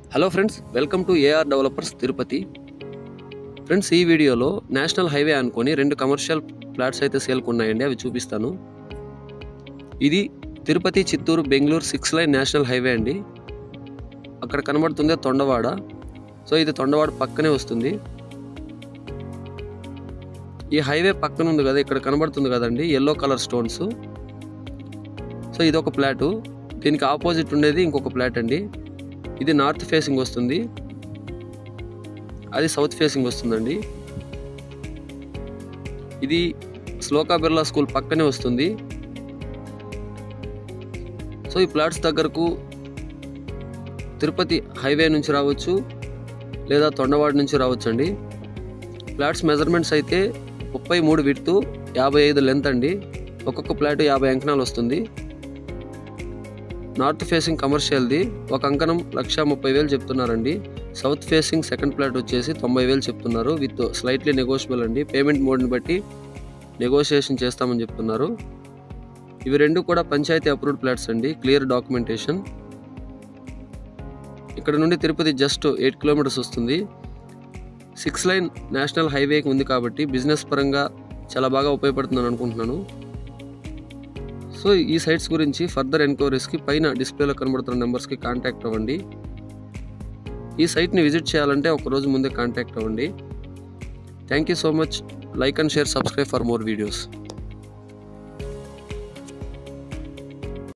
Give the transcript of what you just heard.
hello friends welcome to AR developers Tirupati friends ఈ వీడియోలో national highway అనుకొని రెండు కమర్షియల్ ఫ్లాట్స్ అయితే సేల్కి ఉన్నాయండి అవి చూపిస్తాను ఇది Tirupati Chittoor Bengaluru six lane national highway అండి అక్కడ కనబడుతుందే తొండవాడ సో ఇది తొండవాడ పక్కనే వస్తుంది ఈ హైవే పక్కన ఉంది కదా ఇక్కడ కనబడుతుంది కదండి ఎల్లో కలర్ స్టోన్స్ సో ఇది ఒక ప్లాటు దీనికి ఆపోజిట్ ఉండేది ఇంకొక ప్లాట్ అండి ఇది నార్త్ ఫేసింగ్ వస్తుంది అది సౌత్ ఫేసింగ్ వస్తుందండి ఇది శ్లోకా బిర్లా స్కూల్ పక్కనే వస్తుంది సో ఈ ప్లాట్స్ దగ్గరకు తిరుపతి హైవే నుంచి రావచ్చు లేదా తొండవాడ నుంచి రావచ్చు అండి ప్లాట్స్ మెజర్మెంట్స్ అయితే ముప్పై మూడు విడ్తు యాభై ఐదు లెంత్ అండి ఒక్కొక్క ప్లాట్ యాభై అంకణాలు వస్తుంది నార్త్ ఫేసింగ్ కమర్షియల్ది ఒక అంకణం లక్ష ముప్పై వేలు చెప్తున్నారండి సౌత్ ఫేసింగ్ సెకండ్ ప్లాట్ వచ్చేసి తొంభై వేలు చెప్తున్నారు విత్ స్లైట్లీ నెగోషియబుల్ అండి పేమెంట్ మోడ్ని బట్టి నెగోషియేషన్ చేస్తామని చెప్తున్నారు ఇవి రెండు కూడా పంచాయతీ అప్రూవ్డ్ ప్లాట్స్ అండి క్లియర్ డాక్యుమెంటేషన్ ఇక్కడ నుండి తిరుపతి జస్ట్ ఎయిట్ కిలోమీటర్స్ వస్తుంది సిక్స్ లైన్ నేషనల్ హైవేకి ఉంది కాబట్టి బిజినెస్ పరంగా చాలా బాగా ఉపయోగపడుతుందని అనుకుంటున్నాను సో ఈ సైట్స్ గురించి ఫర్దర్ ఎంక్వైరీస్కి పైన డిస్ప్లేలో కనబడుతున్న నెంబర్స్కి కాంటాక్ట్ అవ్వండి ఈ సైట్ని విజిట్ చేయాలంటే ఒక రోజు ముందే కాంటాక్ట్ అవ్వండి thank you so much like and share subscribe for more videos